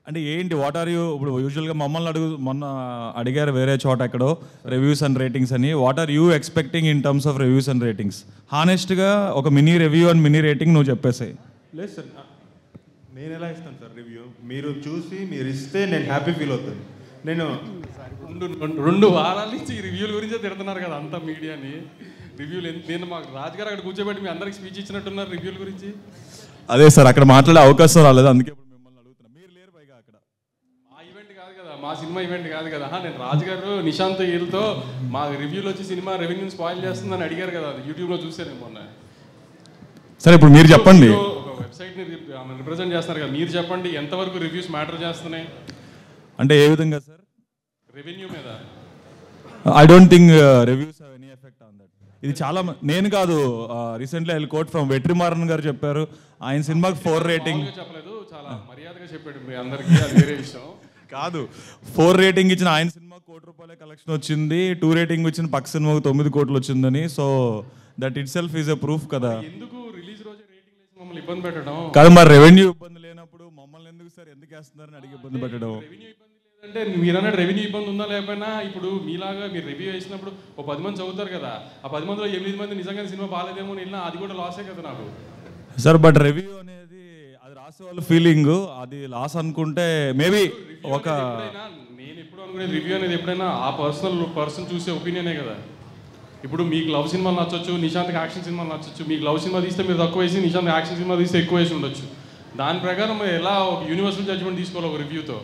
అంటే ఏంటి what are you ఇప్పుడు యూజువల్గా మమ్మల్ని అడుగు మొన్న అడిగారు వేరే చోట ఎక్కడో రివ్యూస్ అండ్ రేటింగ్స్ అని what are you expecting in terms of reviews and ratings హానెస్ట్గా ఒక mini review and mini rating నువ్వు చెప్పేసాయి లేదు సార్ నేను ఎలా ఇస్తాను సార్ రివ్యూ మీరు చూసి మీరు ఇస్తే నేను హ్యాపీ ఫీల్ అవుతాను నేను రెండు రెండు- రెండు వారాల నుంచి ఈ రివ్యూల గురించే తిడుతున్నారు కదా అంతా మీడియాని రివ్యూలు ఎంత- నేను మాకు రాజుగారు అక్కడ కూర్చోబెట్టి మీ అందరికి స్పీచ్ ఇచ్చినట్టున్నారు రివ్యూల గురించి అదే సార్ అక్కడ మాట్లాడే అవకాశం రాలేదు అందుకే ఇప్పుడు మిమ్మల్ని అడుగుతున్నా మీరు లేరు పైగా అక్కడ మా ఈవెంట్ కాదు కదా మా సినిమా ఈవెంట్ కాదు కదా ఆహా, నేను రాజుగారు నిశాంత్ వీళ్ళతో మా రివ్యూలు వచ్చి సినిమా రెవెన్యూ స్పాయిల్ చేస్తుందని అడిగారు కదా అది యూట్యూబ్లో చూసాను మొన్న సరే ఇప్పుడు మీరు చెప్పండి సో, ఒక వెబ్సైట్ని రిప్రజెంట్ చేస్తున్నారు కదా మీరు చెప్పండి ఎంతవరకు రివ్యూస్ మ్యాటర్ చేస్తున్నాయి అంటే ఏ విధంగా సార్ రెవెన్యూ మీద I don't think reviews have any effect on that ఇది చాలా మ- నేను కాదు recently I quote from Vetrimaaran garu చెప్పారు ఆయన సినిమాకి ఫోర్ రేటింగ్ మామూలుగా చెప్పలేదు చాలా మర్యాదగా చెప్పాడు మీ అందరికీ అది వేరే విషయం కాదు ఫోర్ రేటింగ్ ఇచ్చిన ఆయన సినిమా కోటి రూపాయల కలెక్షన్ వచ్చింది టూ రేటింగ్ వచ్చిన పక్క సినిమాకు తొమ్మిది కోట్లు వచ్చిందని so that itself is a proof కదా ఎందుకు రిలీజ్ రోజు రేటింగ్ వేసి మమ్మల్ని ఇబ్బంది పెట్టడం కాదు మరి రెవెన్యూ ఇబ్బంది లేనప్పుడు మమ్మల్ని ఎందుకు సార్ ఎందుకు వేస్తున్నారని అడిగి ఇబ్బంది పెట్టడం రెవెన్యూ ఇబ్బంది లేదంటే మీరు అన్నట్టు రెవెన్యూ ఇబ్బంది ఉందా లేకపోయినా ఇప్పుడు మీలాగా మీరు రివ్యూ వేసినప్పుడు ఓ పది మంది చదువుతారు కదా ఆ పది మందిలో ఎనిమిది మంది నిజంగా సినిమా బాగాలేదేమో అని వెళ్ళినా అది కూడా లాసే కదా నాకు సార్ బట్ రివ్యూ అనేది అది రాసే వాళ్ళ ఫీలింగ్ అది లాస్ అనుకుంటే మేబీ ఒక ఎప్పుడైనా నేను ఎప్పుడు అనుకునేది రివ్యూ అనేది ఎప్పుడైనా ఆ పర్సనల్ పర్సన్ చూసే ఒపీనియనే కదా ఇప్పుడు మీకు లవ్ సినిమాలు నచ్చొచ్చు నిశాంత్కి యాక్షన్ సినిమాలు నచ్చొచ్చు మీకు లవ్ సినిమా తీస్తే మీరు తక్కువ వేసి నిశాంత్ యాక్షన్ సినిమా తీస్తే ఎక్కువ వేసి ఉండొచ్చు దాని ప్రకారం మీరు ఎలా ఒక యూనివర్సల్ జడ్జ్మెంట్ తీసుకోవాలి ఒక రివ్యూతో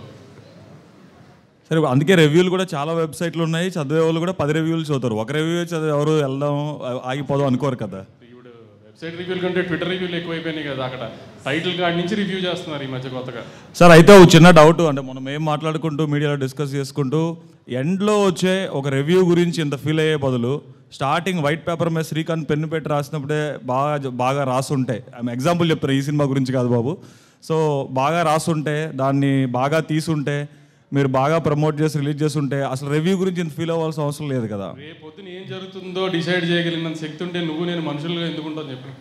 సరే అందుకే రివ్యూలు కూడా చాలా వెబ్సైట్లు ఉన్నాయి చదివే వాళ్ళు కూడా పది రివ్యూలు చదువుతారు ఒక రివ్యూ చదివి ఎవరు వెళ్దాం ఆగిపోదాం అనుకోరు కదా ఇప్పుడు వెబ్సైట్ రివ్యూల కంటే ట్విట్టర్ రివ్యూలు ఎక్కువైపోయినాయి కదా అక్కడ టైటిల్ కార్డ్ నుంచి రివ్యూ చేస్తున్నారు ఈ మధ్య కొత్తగా సార్ అయితే ఒక చిన్న డౌట్ అంటే మనం ఏం మాట్లాడుకుంటూ మీడియాలో డిస్కస్ చేసుకుంటూ ఎండ్లో వచ్చే ఒక రివ్యూ గురించి ఇంత ఫీల్ అయ్యే బదులు స్టార్టింగ్ వైట్ పేపర్ మీద శ్రీకాంత్ పెన్ను పెట్టి రాసినప్పుడే బాగా బాగా రాసుంటే ఎగ్జాంపుల్ చెప్తారు ఈ సినిమా గురించి కాదు బాబు సో బాగా రాసుంటే దాన్ని బాగా తీసుంటే మీరు బాగా ప్రమోట్ చేసి రిలీజ్ చేస్తుంటే అసలు రివ్యూ గురించి ఇంత ఫీల్ అవ్వాల్సిన అవసరం లేదు కదా రేపు పొద్దున ఏం జరుగుతుందో డిసైడ్ చేయగలిగినంత శక్తి ఉంటే నువ్వు నేను మనుషులుగా ఎందుకుంటావు చెప్పి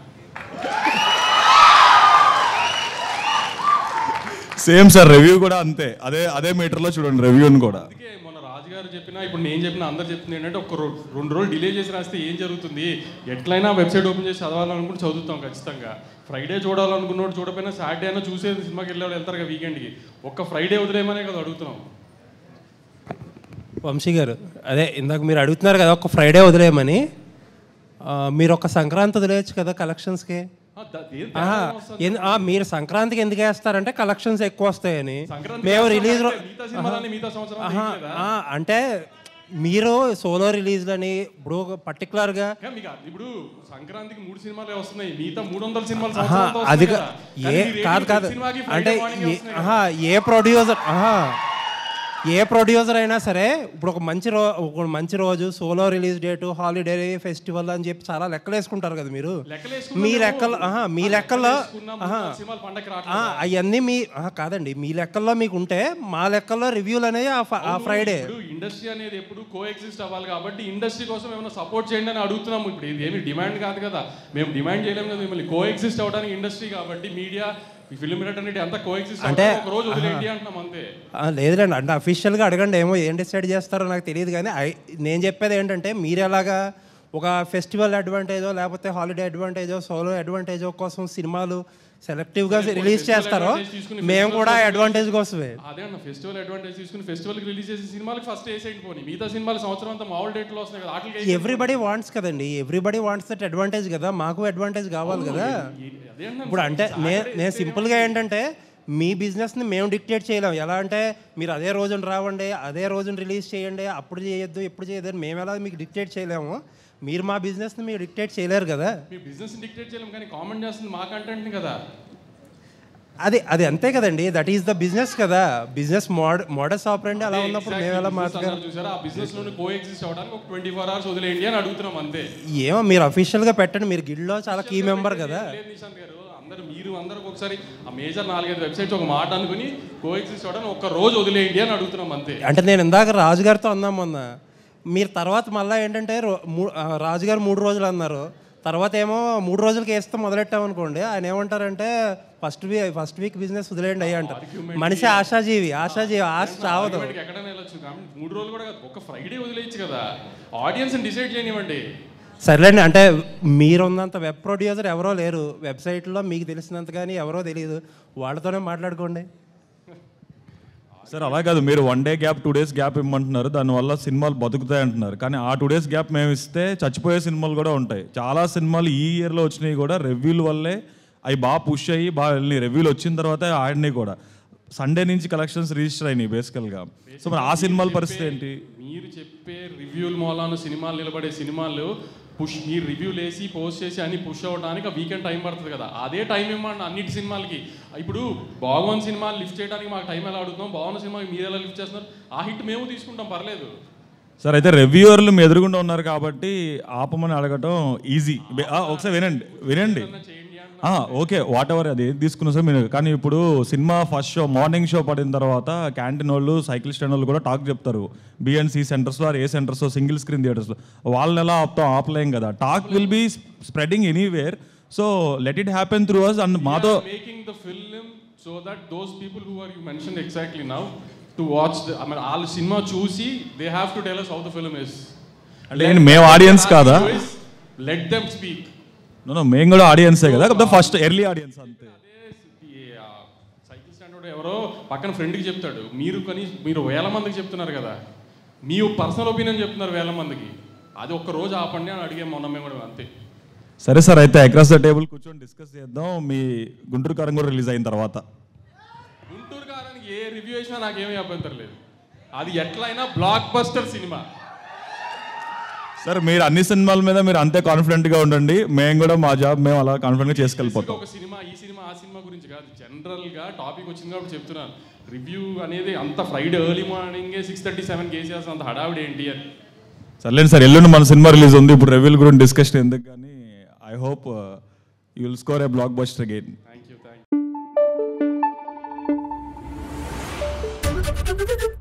సేమ్ సార్ రివ్యూ కూడా అంతే అదే అదే మీటర్లో చూడండి రివ్యూని కూడా అందుకే మొన్న రాజుగారు చెప్పినా ఇప్పుడు నేను చెప్పిన అందరు చెప్తుంది ఏంటంటే ఒక రో- రెండు రోజులు డిలే చేసి రాస్తే ఏం జరుగుతుంది ఎట్లయినా వెబ్సైట్ ఓపెన్ చేసి చదవాలనుకుంటే చదువుతాం ఖచ్చితంగా ఫ్రైడే చూడాలనుకున్నోడు చూడకపోయినా సాటర్డే అయినా చూసే సినిమాకి వెళ్ళేవాడు వెళ్తారు కదా వీకెండ్కి ఒక్క ఫ్రైడే వదిలేమనే కదా అడుగుతున్నాం వంశీ గారు అదే ఇందాక మీరు అడుగుతున్నారు కదా ఒక ఫ్రైడే వదిలేయమని ఆ, మీరు ఒక సంక్రాంతి వదిలేయచ్చు కదా కలెక్షన్స్కి ఆ, ద- ఏం ఆహా, తేడా వస్తుంది? ఎందు- ఆ, మీరు సంక్రాంతికి ఎందుకు వేస్తారంటే కలెక్షన్స్ ఎక్కువ వస్తాయని సంక్రాంతి మేము చేస్తాం రిలీజ్ అంటే మిగతా సినిమాలన్నీ మిగతా సంవత్సరం ఆహా, వేయలేదా? ఆ, అంటే మీరు సోలో రిలీజ్లని ఇప్పుడు పర్టికులర్గా ఇంకా మీకు అది- ఇప్పుడు సంక్రాంతికి మూడు సినిమాలే వస్తున్నాయి మిగతా మూడు వందల సినిమాలు ఆహా, సంవత్సరంతో అది వస్తున్నాయి కా- కదా. కానీ ఏ మీ రేటింగ్ కాదు కాదు ప్రతి సినిమాకి అంటే Friday morning ఏ- వస్తున్నాయి కదా. ఆహా, ఏ ప్రొడ్యూసర్ ఆహా ఏ ప్రొడ్యూసర్ అయినా సరే ఇప్పుడు ఒక మంచి రో ఒక మంచి రోజు solo release date holiday festival అని చెప్పి చాలా లెక్కలు వేసుకుంటారు కదా మీరు లెక్కలేసుకున్నా మీ మేము- లెక్కలు ఆహా, మీ ఆ లెక్కల్లో లెక్కలేసుకున్నా మూడు ఆహా, నాలుగు సినిమాలు పండగకి ఆ, రావట్లేదా? అవన్నీ మీ ఆహా, కాదండి మీ లెక్కల్లో మీకు ఉంటే మా లెక్కల్లో రివ్యూలు అనేవి ఆ ఫ- ఆ ఫ్రైడే ఇప్పుడు ఇండస్ట్రీ అనేది ఎప్పుడు కో ఎగ్జిస్ట్ అవ్వాలి కాబట్టి ఇండస్ట్రీ కోసం ఏమైనా సపోర్ట్ చేయండి అని అడుగుతున్నాము ఇప్పుడు ఇది ఏమి డిమాండ్ కాదు కదా మేము డిమాండ్ చేయలేము కదా మిమ్మల్ని కో ఎగ్జిస్ట్ అవ్వడానికి ఇండస్ట్రీ కాబట్టి మీడియా ఈ ఫిల్మ్ అనేది అంతా కో ఎగ్జిస్ట్ అంటే, ఒక రోజు వదిలేండి అంటున్నాం అంతే ఆ, లేదులేండి అంటే అఫీషియల్గా అడగండి ఏమో ఏం డిసైడ్ చేస్తారో నాకు తెలియదు కానీ ఐ- నేను చెప్పేది ఏంటంటే మీరు ఎలాగా ఒక ఫెస్టివల్ అడ్వాంటేజో లేకపోతే హాలిడే అడ్వాంటేజో సోలో అడ్వాంటేజో కోసం సినిమాలు సెలెక్టివ్గా రిలీజ్ చేస్తారో advantage తీసుకుని మేము festival కూడా కోసం అడ్వాంటేజ్ కోసమే అదే అన్న ఫెస్టివల్ అడ్వాంటేజ్ తీసుకుని ఫెస్టివల్కి రిలీజ్ చేసే సినిమాలకు ఫస్ట్ వేసేయండి పోనీ మిగతా సినిమాలు సంవత్సరం అంతా మామూలు డేట్లో వస్తున్నాయి కదా వాటికి ఎవ్రీబడి వాంట్స్ కదండి ఎవ్రీబడి వాంట్స్ దట్ అడ్వాంటేజ్ కదా మాకు అడ్వాంటేజ్ కావాలి కదా అదే అన్న ఇప్పుడు అంటే నే నేను సింపుల్గా ఏంటంటే మీ బిజినెస్ని మేము డిక్టేట్ చేయలేం ఎలా అంటే మీరు అదే రోజున రావండి అదే రోజున రిలీజ్ చేయండి అప్పుడు చేయొద్దు ఎప్పుడు చేయొద్దు అని మేము ఎలా మీకు డిక్టేట్ చేయలేము మీరు మా బిజినెస్ని మీరు డిక్టేట్ చేయలేరు కదా మీ బిజినెస్ డిక్టేట్ చేయలేము కానీ కామెంట్ చేస్తుంది మా కంటెంట్ కదా అది అది అంతే కదండి దట్ ఈస్ ద బిజినెస్ కదా బిజినెస్ మోడ మోడల్స్ ఆపరండి అలా ఉన్నప్పుడు మేము ఎలా మార్చగలం చూసారా ఆ బిజినెస్ లోని కో ఎగ్జిస్ట్ అవడానికి ఒక ట్వంటీ ఫోర్ అవర్స్ వదిలేయండి అని అడుగుతున్నాం అంతే ఏమో మీరు అఫీషియల్గా పెట్టండి మీరు గిల్డ్లో చాలా కీ మెంబర్ కదా లేదు నిశాంత్ గారు అందరూ మీరు అందరికి ఒకసారి ఆ మేజర్ నాలుగైదు వెబ్సైట్స్ ఒక మాట అనుకుని కో ఎగ్జిస్ట్ అవడానికి ఒక రోజు వదిలేయండి అని అడుగుతున్నాం అంతే అంటే నేను ఇందాక రాజుగారితో అన్నాం మొన్న మీరు తర్వాత మళ్ళీ ఏంటంటే రో- మూ- ఆ, రాజుగారు మూడు రోజులు అన్నారు తర్వాత ఏమో మూడు రోజులకి వేస్తే మొదలెట్టామనుకోండి ఆయన ఏమంటారంటే first week first week business వదిలేయండి అయ్యా అంటారు మనిషి ఆశాజీవి ఆశాజీవి ఆశ చావదు ఆర్గ్యుమెంట్కి ఎక్కడైనా వెళ్ళొచ్చు కాబట్టి మూడు రోజులు కూడా కాదు ఒక ఫ్రైడే వదిలేయచ్చు కదా ఆడియన్స్ని డిసైడ్ చేయనివ్వండి సర్లేండి అంటే మీరున్నంత వెబ్ ప్రొడ్యూసర్ ఎవరో లేరు వెబ్సైట్లో మీకు తెలిసినంత కానీ ఎవరో తెలియదు వాళ్ళతోనే మాట్లాడుకోండి సార్ అలా కాదు మీరు one day gap two days gap ఇమ్మంటున్నారు దానివల్ల సినిమాలు బతుకుతాయి అంటున్నారు కానీ ఆ టూ డేస్ గ్యాప్ మేము ఇస్తే చచ్చిపోయే సినిమాలు కూడా ఉంటాయి చాలా సినిమాలు ఈ ఇయర్లో వచ్చినాయి కూడా రివ్యూల వల్లే అవి బాగా పుష్ అయ్యి బాగా వెళ్ళినాయి రివ్యూలు వచ్చిన తర్వాత ఆడినాయి కూడా సండే నుంచి కలెక్షన్స్ రిజిస్టర్ అయినాయి బేసికల్గా సో మరి ఆ సినిమాల పరిస్థితి ఏంటి మీరు చెప్పే రివ్యూల మూలాన సినిమాలు నిలబడే సినిమాలు పుష్ మీరు రివ్యూలు వేసి పోస్ట్ చేసి అన్ని పుష్ అవ్వడానికి ఆ వీకెండ్ టైం పడుతుంది కదా అదే టైం ఇవ్వండి అన్నిటి సినిమాలకి ఇప్పుడు బాగున్న సినిమాలు లిఫ్ట్ చేయడానికి మాకు టైం ఎలా అడుగుతున్నాం బాగున్న సినిమాకి మీరు ఎలా లిఫ్ట్ చేస్తున్నారు ఆ హిట్ మేము తీసుకుంటాం పర్లేదు సార్ అయితే రివ్యూవర్లు మీ ఎదురుగుండా ఉన్నారు కాబట్టి ఆపమని అడగటం ఈజీ ఒకసారి వినండి వినండి ఆ, ఓకే వాట్ ఎవర్ అది ఏది తీసుకున్నా సార్ మీరు కానీ ఇప్పుడు cinema first show morning show పడిన తర్వాత క్యాంటీన్ వాళ్ళు సైకిల్ స్టాండ్ వాళ్ళు కూడా టాక్ చెప్తారు బిఎన్సి సెంటర్స్లో ఏ సెంటర్స్ సింగిల్ స్క్రీన్ థియేటర్స్లో వాళ్ళని ఎలా ఆపుతాం ఆపలేం కదా talk will be spreading anywhere so let it happen through us and మాతో making the film so that those people who are you mention exactly now to watch I mean వాళ్ళ cinema చూసి they have to tell us how the film is అంటే ఏంటి, మేము audience కాదా let them speak No, no, మేము కూడా ఆడియన్సే కదా కాకపోతే ఫస్ట్ ఎర్లీ ఆడియన్స్ అంతే సైకిల్ స్టాండ్ ఎవరో పక్కన ఫ్రెండ్కి చెప్తాడు మీరు కానీ మీరు వేల మందికి చెప్తున్నారు కదా మీ పర్సనల్ ఒపీనియన్ చెప్తున్నారు వేల మందికి అది ఒక్క రోజు ఆపండి అని అడిగాం మొన్న మేము కూడా అంతే సరే సార్ అయితే అక్రాస్ ద టేబుల్ కూర్చొని డిస్కస్ చేద్దాం మీ గుంటూరు కారం కూడా రిలీజ్ అయిన తర్వాత గుంటూరు కారానికి ఏ రివ్యూ వేసినా నాకేమీ అభ్యంతరం లేదు అది ఎట్లయినా బ్లాక్ బస్టర్ సినిమా సార్ మీరు అన్ని సినిమాల మీద మీరు అంతే కాన్ఫిడెంట్గా ఉండండి మేము కూడా మా జాబ్ మేము అలా కాన్ఫిడెంట్గా చేసుకెళ్ళిపోతాం ఒక సినిమా ఈ సినిమా ఆ సినిమా గురించి కాదు జనరల్ గా టాపిక్ వచ్చింది కాబట్టి చెప్తున్నాను రివ్యూ అనేది అంత Friday early morning six thirty seven కేసీఆర్స్ అంత హడావిడి ఏంటి అని సర్లేండి సార్ ఎల్లుండి మన సినిమా రిలీజ్ ఉంది ఇప్పుడు రివ్యూల గురించి డిస్కషన్ ఎందుకు కానీ I hope you will score a blockbuster again thank you thank you